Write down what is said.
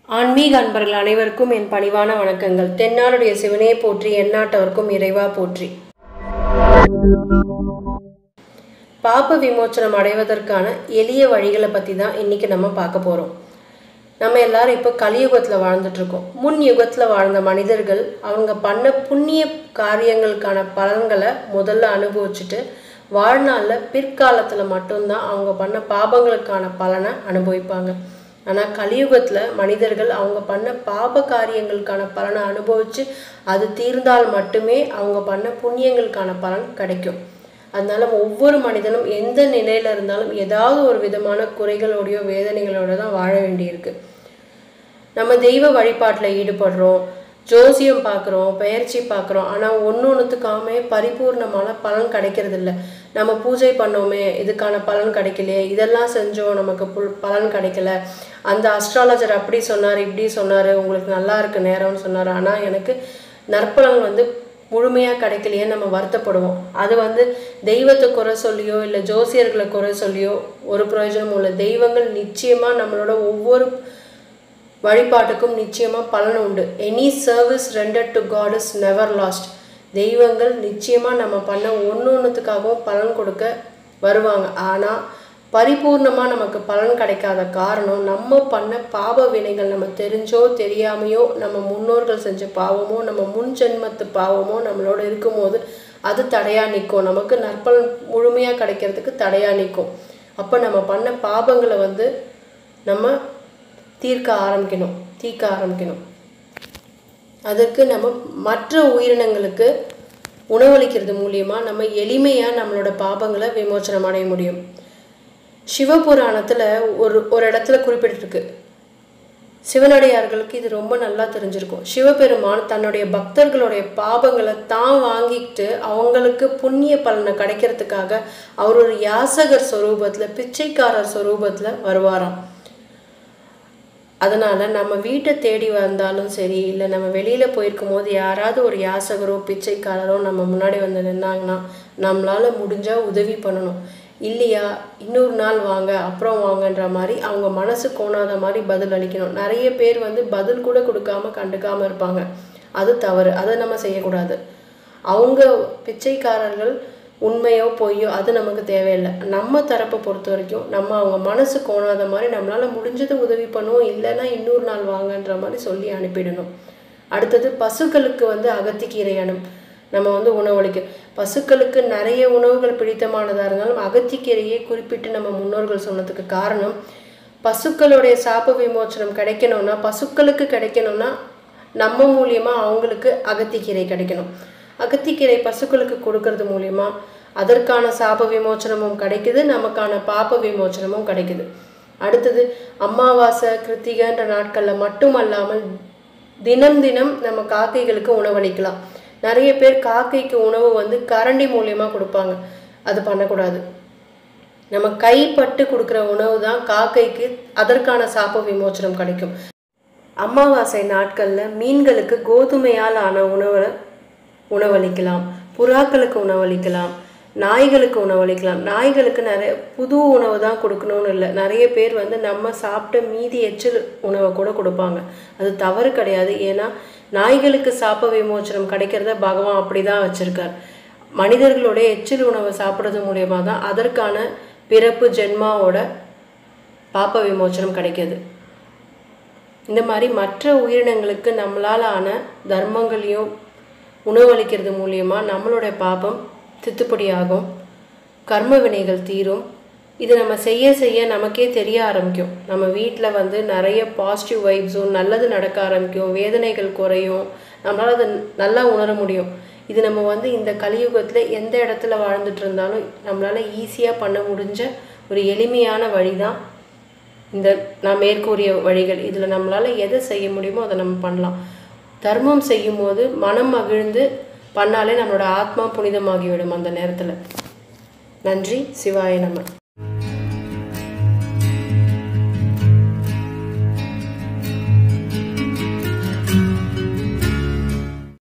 ஆன்மீக அன்பர்கள் அனைவருக்கும் என் பணிவான வணக்கங்கள் தென்னாடுடைய சிவனே போற்றி எந்நாட்டவர்க்கும் இறைவா போற்றி பாப விமோச்சனம் அடைவதற்கான எளிய வழிகளை பற்றி தான் இன்னைக்கு நம்ம பார்க்க போகிறோம் நம்ம எல்லாரும் இப்போ கலியுகத்தில் வாழ்ந்துட்டு இருக்கோம் முன் யுகத்தில் வாழ்ந்த மனிதர்கள் அவங்க பண்ண புண்ணிய காரியங்களுக்கான பலன்களை முதல்ல அனுபவிச்சுட்டு வாழ்நாளில் பிற்காலத்தில் மட்டும்தான் அவங்க பண்ண பாபங்களுக்கான பலனை அனுபவிப்பாங்க ஆனால் கலியுகத்தில் மனிதர்கள் அவங்க பண்ண பாப காரியங்களுக்கான பலனை அனுபவித்து அது தீர்ந்தால் மட்டுமே அவங்க பண்ண புண்ணியங்களுக்கான பலன் கிடைக்கும் அதனால ஒவ்வொரு மனிதனும் எந்த நிலையில இருந்தாலும் ஏதாவது ஒரு விதமான குறைகளோடையோ வேதனைகளோட தான் வாழ வேண்டியிருக்கு நம்ம தெய்வ வழிபாட்டில் ஈடுபடுறோம் ஜோசியம் பார்க்குறோம் பெயர்ச்சி பார்க்குறோம் ஆனால் ஒன்று ஒன்றுத்துக்காமே பரிபூர்ணமான பலன் கிடைக்கிறது இல்லை நம்ம பூஜை பண்ணோமே இதுக்கான பலன் கிடைக்கலையே இதெல்லாம் செஞ்சோம் நமக்கு புல் பலன் கிடைக்கல அந்த அஸ்ட்ராலஜர் அப்படி சொன்னார் இப்படி சொன்னார் உங்களுக்கு நல்லா இருக்கு நேரம்னு சொன்னார் ஆனால் எனக்கு நற்பலன் வந்து முழுமையாக கிடைக்கலையே நம்ம வருத்தப்படுவோம் அது வந்து தெய்வத்தை குறை சொல்லியோ இல்லை ஜோசியர்களை குறை சொல்லியோ ஒரு பிரயோஜனமும் இல்லை தெய்வங்கள் நிச்சயமாக நம்மளோட ஒவ்வொரு வழிபாட்டுக்கும் நிச்சயமாக பலன் உண்டு any service rendered to God is never lost தெய்வங்கள் நிச்சயமாக நம்ம பண்ண ஒன்று ஒன்றுத்துக்காகவும் பலன் கொடுக்க வருவாங்க ஆனால் பரிபூர்ணமாக நமக்கு பலன் கிடைக்காத காரணம் நம்ம பண்ண பாவ வினைகள் நம்ம தெரிஞ்சோ தெரியாமையோ நம்ம முன்னோர்கள் செஞ்ச பாவமோ நம்ம முன் ஜென்மத்து பாவமோ நம்மளோட இருக்கும்போது அது தடையாக நிற்கும் நமக்கு நற்பலன் முழுமையாக கிடைக்கிறதுக்கு தடையாக நிற்கும் அப்போ நம்ம பண்ண பாபங்களை வந்து நம்ம தீர்க்க ஆரம்பிக்கணும் தீர்க்க ஆரம்பிக்கணும் அதற்கு நம்ம மற்ற உயிரினங்களுக்கு உணவளிக்கிறது மூலியமா நம்ம எளிமையாக நம்மளோட பாபங்களை விமோச்சனம் அடைய முடியும் சிவபுராணத்தில் ஒரு ஒரு இடத்துல குறிப்பிட்டிருக்கு சிவனடியார்களுக்கு இது ரொம்ப நல்லா தெரிஞ்சிருக்கும் சிவபெருமான் தன்னுடைய பக்தர்களுடைய பாபங்களை தான் வாங்கிட்டு அவங்களுக்கு புண்ணிய பலனை கிடைக்கிறதுக்காக அவர் ஒரு யாசகர் சொரூபத்தில் பிச்சைக்காரர் சொரூபத்தில் வருவாராம் அதனால் நம்ம வீட்டை தேடி வந்தாலும் சரி இல்லை நம்ம வெளியில் போயிருக்கும் போது யாராவது ஒரு யாசகரோ பிச்சைக்காரரோ நம்ம முன்னாடி வந்து நின்னாங்கன்னா நம்மளால் முடிஞ்சால் உதவி பண்ணணும் இல்லையா இன்னொரு நாள் வாங்க அப்புறம் வாங்கன்ற மாதிரி அவங்க மனசு கோணாத மாதிரி பதில் அளிக்கணும் நிறைய பேர் வந்து பதில் கூட கொடுக்காம கண்டுக்காமல் இருப்பாங்க அது தவறு அதை நம்ம செய்யக்கூடாது அவங்க பிச்சைக்காரர்கள் உண்மையோ பொய்யோ அது நமக்கு தேவையில்லை நம்ம தரப்பை பொறுத்த வரைக்கும் நம்ம அவங்க மனசு கோணாத மாதிரி நம்மளால் முடிஞ்சதை உதவி பண்ணுவோம் இல்லைன்னா இன்னொரு நாள் வாங்கன்ற மாதிரி சொல்லி அனுப்பிடணும் அடுத்தது பசுக்களுக்கு வந்து அகத்திக்கீரை அனு நம்ம வந்து உணவளிக்க பசுக்களுக்கு நிறைய உணவுகள் பிடித்தமானதாக இருந்தாலும் அகத்திக்கீரையை குறிப்பிட்டு நம்ம முன்னோர்கள் சொன்னதுக்கு காரணம் பசுக்களுடைய சாப விமோச்சனம் கிடைக்கணும்னா பசுக்களுக்கு கிடைக்கணும்னா நம்ம மூலியமாக அவங்களுக்கு அகத்திக்கீரை கிடைக்கணும் அகத்திக்கீரை பசுக்களுக்கு கொடுக்கறது மூலியமா அதற்கான சாப விமோச்சனமும் கிடைக்குது நமக்கான பாப விமோச்சனமும் கிடைக்குது அடுத்தது அமாவாசை கிருத்திகைன்ற நாட்களில் மட்டும் அல்லாமல் தினம் தினம் நம்ம காக்கைகளுக்கு உணவளிக்கலாம் நிறைய பேர் காக்கைக்கு உணவு வந்து கரண்டி மூலியமா கொடுப்பாங்க அது பண்ணக்கூடாது நம்ம கைப்பட்டு கொடுக்குற உணவு தான் காக்கைக்கு அதற்கான சாப விமோச்சனம் கிடைக்கும் அமாவாசை நாட்களில் மீன்களுக்கு கோதுமையால் ஆன உணவை உணவளிக்கலாம் புறாக்களுக்கு உணவளிக்கலாம் நாய்களுக்கு உணவளிக்கலாம் நாய்களுக்கு நிறைய புது உணவு தான் கொடுக்கணும்னு இல்லை நிறைய பேர் வந்து நம்ம சாப்பிட்ட மீதி எச்சில் உணவை கூட கொடுப்பாங்க அது தவறு கிடையாது ஏன்னா நாய்களுக்கு சாப்ப விமோச்சனம் கிடைக்கிறத பகவான் அப்படி தான் வச்சுருக்கார் மனிதர்களுடைய எச்சில் உணவை சாப்பிட்றது மூலயமா தான் அதற்கான பிறப்பு ஜென்மாவோட பாப்ப விமோச்சனம் கிடைக்கிது இந்த மாதிரி மற்ற உயிரினங்களுக்கு நம்மளால் ஆன தர்மங்களையும் உணவளிக்கிறது மூலியமா நம்மளுடைய பாபம் தித்துப்படியாகும் கர்ம வினைகள் தீரும் இது நம்ம செய்ய செய்ய நமக்கே தெரிய ஆரம்பிக்கும் நம்ம வீட்டில் வந்து நிறைய பாசிட்டிவ் வைப்ஸும் நல்லது நடக்க ஆரம்பிக்கும் வேதனைகள் குறையும் நம்மளால் அதை நல்லா உணர முடியும் இது நம்ம வந்து இந்த கலியுகத்தில் எந்த இடத்துல வாழ்ந்துட்டு இருந்தாலும் நம்மளால் ஈஸியாக பண்ண முடிஞ்ச ஒரு எளிமையான வழி தான் இந்த நான் மேற்கூறிய வழிகள் இதில் நம்மளால் எதை செய்ய முடியுமோ அதை நம்ம பண்ணலாம் தர்மம் செய்யும்போது மனம் மகிழ்ந்து பண்ணாலே நம்மளோட ஆத்மா புனிதமாகிவிடும் அந்த நேரத்தில் நன்றி சிவாய நம்ம